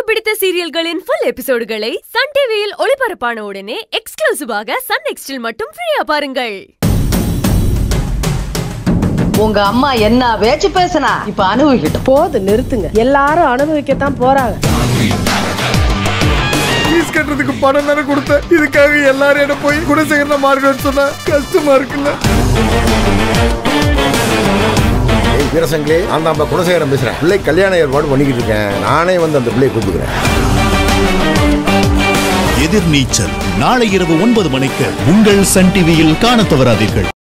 பிடித்த சீரியல்களின் full எபிசோடுகளை Sun டிவியில் ஒளிபரப்பான உடனே எக்ஸ்க்ளூசிவாக சன் நெக்ஸ்டில் மட்டும் ஃப்ரீயா பாருங்கள் உங்க அம்மா என்ன பேச்சு பேசினா இப்ப அனுபவிக்கட்டும் போது நிறுத்துங்க எல்லாரும் அனுபவிக்கத்தான் போறாங்க ஃபீஸ் கட்டுறதுக்கு பணம் தானே கொடுத்தேன் இதுக்காக எல்லாரும் என்ன போய் குணசேகரன மார்க்கெட் சொன்னா கஷ்டமா இருக்குல்ல ஏய் வீரசங்களே நான் தான் குணசேகரம் பேசுறேன் பிள்ளை கல்யாண ஏற்பாடு பண்ணிக்கிட்டு இருக்கேன் நானே வந்து அந்த பிள்ளையை கூப்பிட்டுக்கிறேன் எதிர்நீச்சல் நாளை இரவு ஒன்பது மணிக்கு உங்கள் சன் டிவியில் காணத் தவறாதீர்கள்